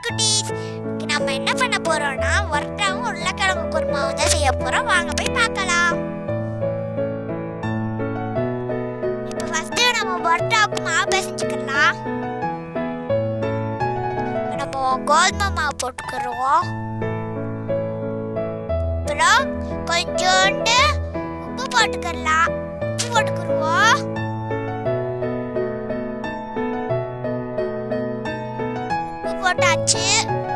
குட்டீஸ் இன்னைக்கு நம்ம என்ன பண்ண போறோம்னா ஒரட்டாவும் உருளைக்கிழங்கு குருமாவும் தான் செய்ய போறோம் வாங்க போய் பார்க்கலாம் இப்போ ஃபர்ஸ்ட் நம்ம ஒரட்டாவுக்கு மாவு பிசைஞ்சுக்கலாம் இப்போ நம்ம கோதுமை மாவு போட்டுக்கிறோம் அப்புறம் கொஞ்சோண்டு உப்பு போட்டுக்கலாம் உப்பு போட்டுக்கிடுவோம் உப்பு போட்டாச்சு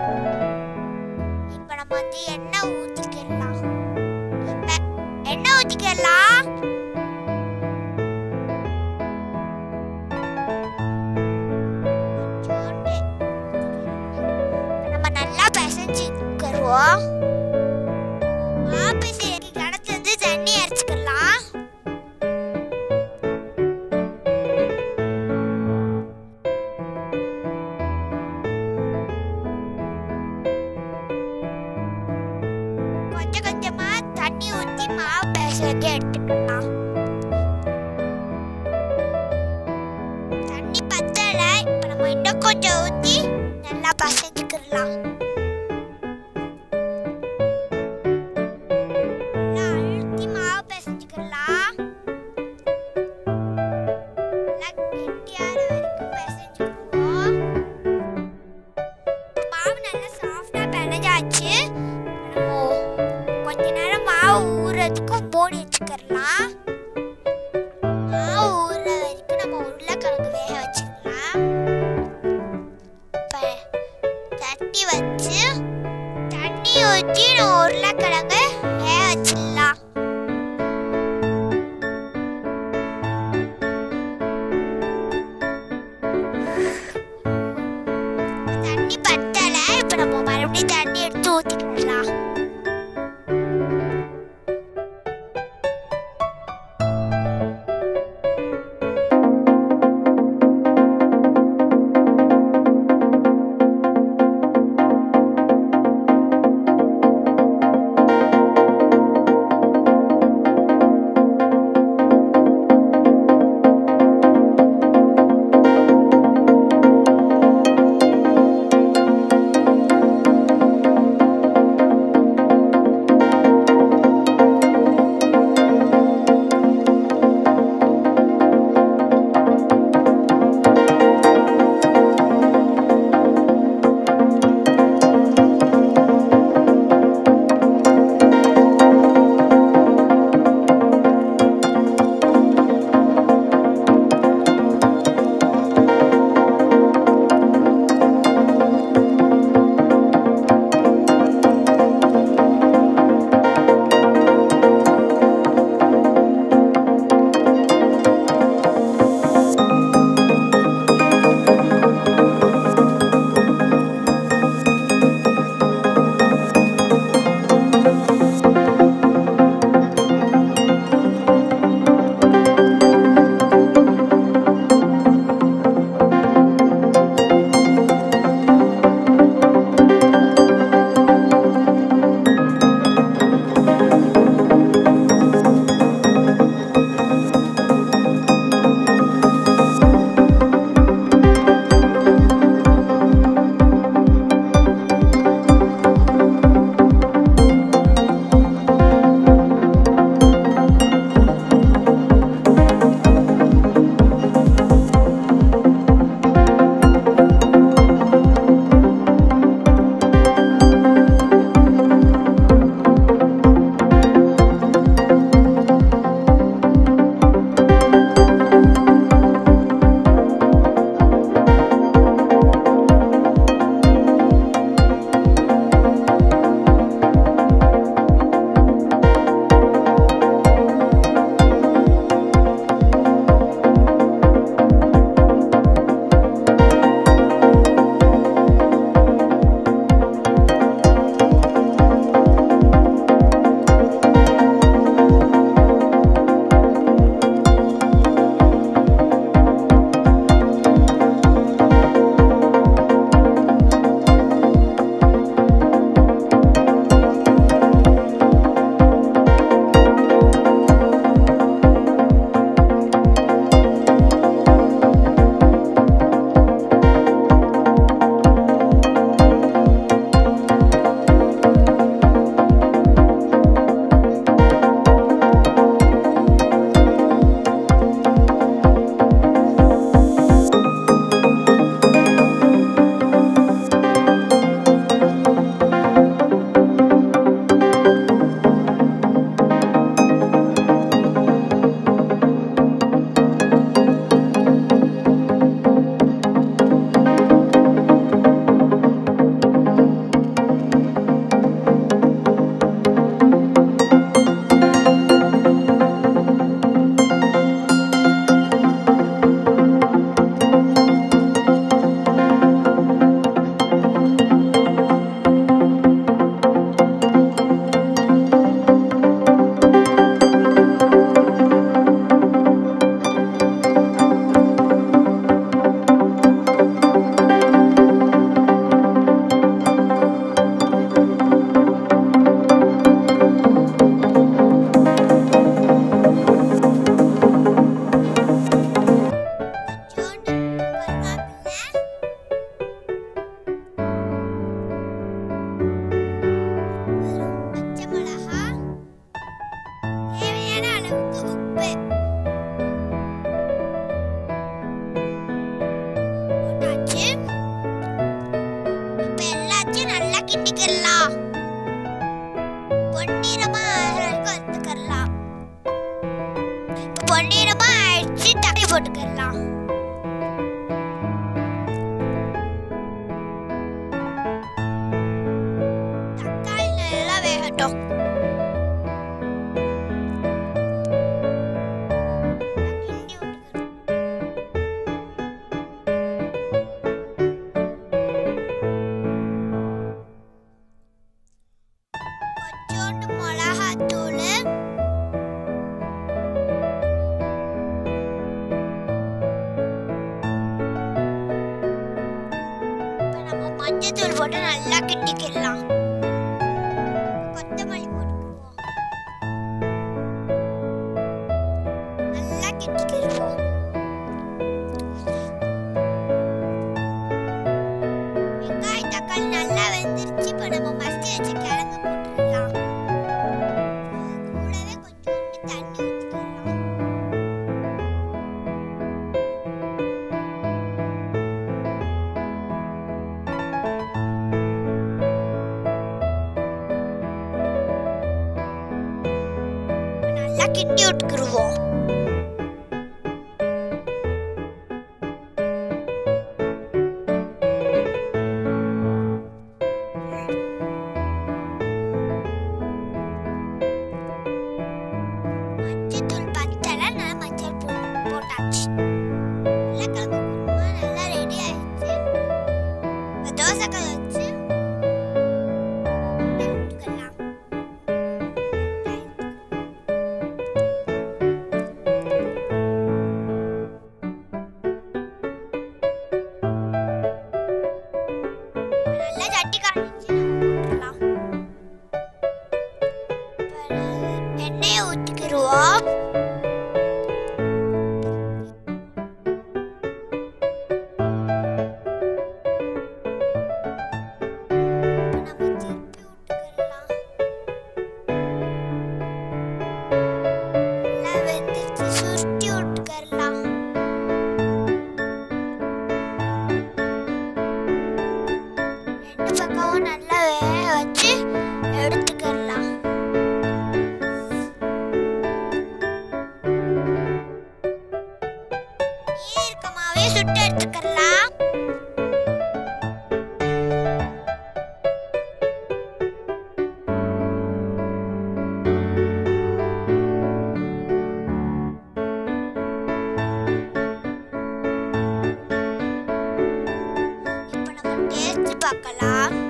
இப்போ நம்ம வந்து எண்ணெய் ஊற்றிக்கலாம் இப்ப எண்ணெய் ஊற்றிக்கலாம் கொஞ்சோண்டு இப்ப நம்ம நல்லா பிசைஞ்சுக்கிறோம் மாவு செய்யறதுக்கு கிணத்துல இருந்து தண்ணி அரைச்சிக்கலாம் கொஞ்சம் கொஞ்சமா தண்ணி ஊத்தி மாவு பிசைஞ்சு எடுத்துக்கலாம் தண்ணி பத்தல இப்ப நம்ம இன்னும் கொஞ்சம் ஊத்தி நல்லா பசைஞ்சுக்கலாம் நல்லா அழுத்தி மாவு பிசைஞ்சுக்கலாம் நல்லா கெட்டியார வரைக்கும் பிசைஞ்சுக்குவோம் மாவு நல்லா சாஃப்டா பிணைஞ்சாச்சு நம்ம கொஞ்ச நேரம் மாவு ஊறதுக்கு மூடி வச்சுக்கலாம் மாவு ஊற வரைக்கும் நம்ம உருளைக்கிழங்கு வேக வச்சுக்கலாம் இப்ப தட்டி வச்சு தண்ணி ஊற்றி நம்ம உருளைக்கிழங்கு வேக வச்சிடலாம் தண்ணி பத்தல இப்ப நம்ம மறுபடியும் தண்ணி எடுத்து ஊத்திக்கலாம் நம்ம மஞ்சத்தூள் போட்டு நல்லா கிண்டிக்கிடலாம் கொத்தமல்லி போட்டுக்குவோம் நல்லா கிண்டிக்கிடுவோம் வெங்காய தக்காளி நல்லா வெந்துருச்சு இப்போ நம்ம மசிச்சு வச்ச கிழங்கு போட்டுடலாம் கூடவே கொஞ்சோண்டு தண்ணி ஊற்றிக்கலாம் நல்லா கிண்டி விட்டுக்குருவோம் மஞ்சத்தூள் பத்தல நல்லா மஞ்சள் போ போட்டாச்சு உருளைக்கிழங்கு குருமா நல்லா ரெடி ஆயிடுச்சு இப்ப தோசைக்கல் வச்சு முட்டை விட்டுக்கலாம் முட்டை எடுத்துக்கலாம். நல்லா சட்டி காய்ச்சி போட்டுடலாம் அப்புறம் எண்ணெயை ஊற்றிக்கிடுவோம் நம்ம திருப்பி விட்டுக்கிடலாம் நல்லா வெந்துருச்சு சுருட்டி விட்டுக்கிடலாம் ரெண்டு பக்கமும் நல்லா வேக வச்சு எடுத்துக்கிடலாம் மீதி இருக்க மாவே சுட்டு எடுத்துக்கிடலாம் இப்போ நம்ம டேஸ்ட் பார்க்கலாம்